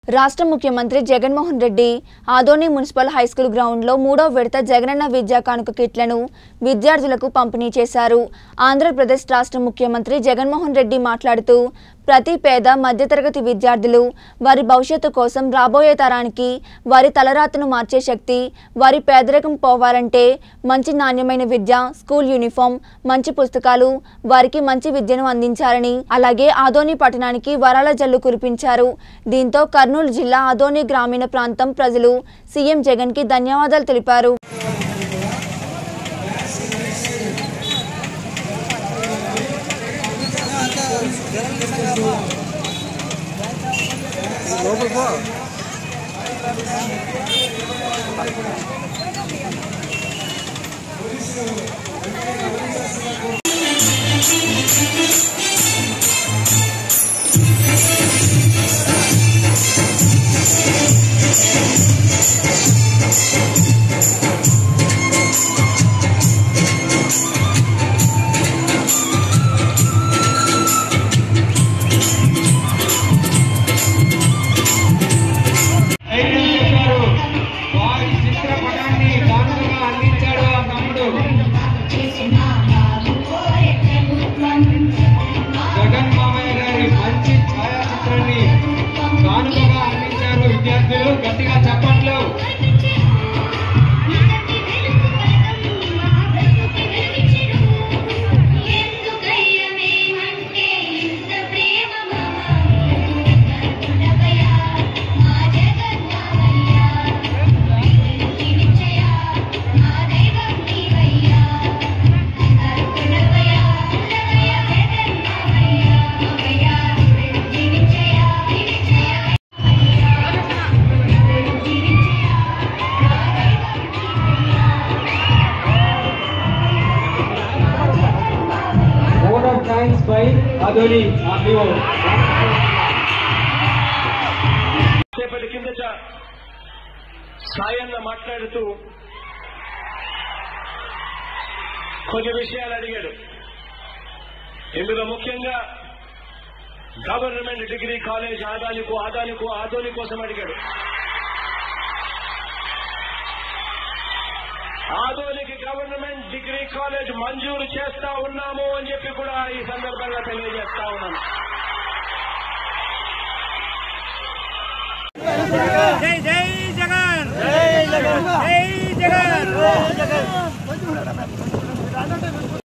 రాష్ట్ర ముఖ్యమంత్రి Jaganmohan Reddy Adoni municipal high school గ్రౌండ్లో మూడో విడత జగనన్న విద్యా కానుక కిట్లను విద్యార్థులకు పంపిణీ చేశారు ఆంధ్రప్రదేశ్ రాష్ట్ర ముఖ్యమంత్రి జగన్మోహన్ రెడ్డి మాట్లాడుతూ ప్రతి పేద మధ్యతరగతి విద్యార్థులు వారి భవిష్యత్తు కోసం రాబోయే తరానికి వారి తలరాతను మార్చే శక్తి వారి పేదరికం పోవాలంటే మంచి నాణ్యమైన విద్య స్కూల్ యూనిఫామ్ మంచి పుస్తకాలు వారికి మంచి విద్యను అందించాలని అలాగే ఆదోని పట్టణానికి వరాల జల్లు కురిపించారు దీంతో కర్నూలు జిల్లా ఆదోని గ్రామీణ ప్రాంతం ప్రజలు సీఎం జగన్ కి ధన్యవాదాలు తెలిపారు ధైర్యం చెప్పారు వారి చిత్రపటాన్ని కానుకగా అందించాడు ఆ తమ్ముడు జగన్ మామయ్య గారి మంచి ఛాయాచిత్రాన్ని కానుకగా అందించారు విద్యార్థులు గట్టిగా చప్పట్లు vote of thanks by Adoni RDO సేపటి కిందట సాయన్న మాట్లాడుతూ కొన్ని విషయాలు అడిగాడు ఇందులో ముఖ్యంగా గవర్నమెంట్ డిగ్రీ కాలేజ్ ఆదానికు ఆదానికు ఆదోని కోసం అడిగాడు ఆదోనికి గవర్నమెంట్ డిగ్రీ కాలేజ్ మంజూరు చేస్తా ఉన్నాము అని చెప్పి కూడా ఈ సందర్భంగా తెలియజేస్తా ఉన్నాను జై జై జగన్ జై జగన్ జై జగన్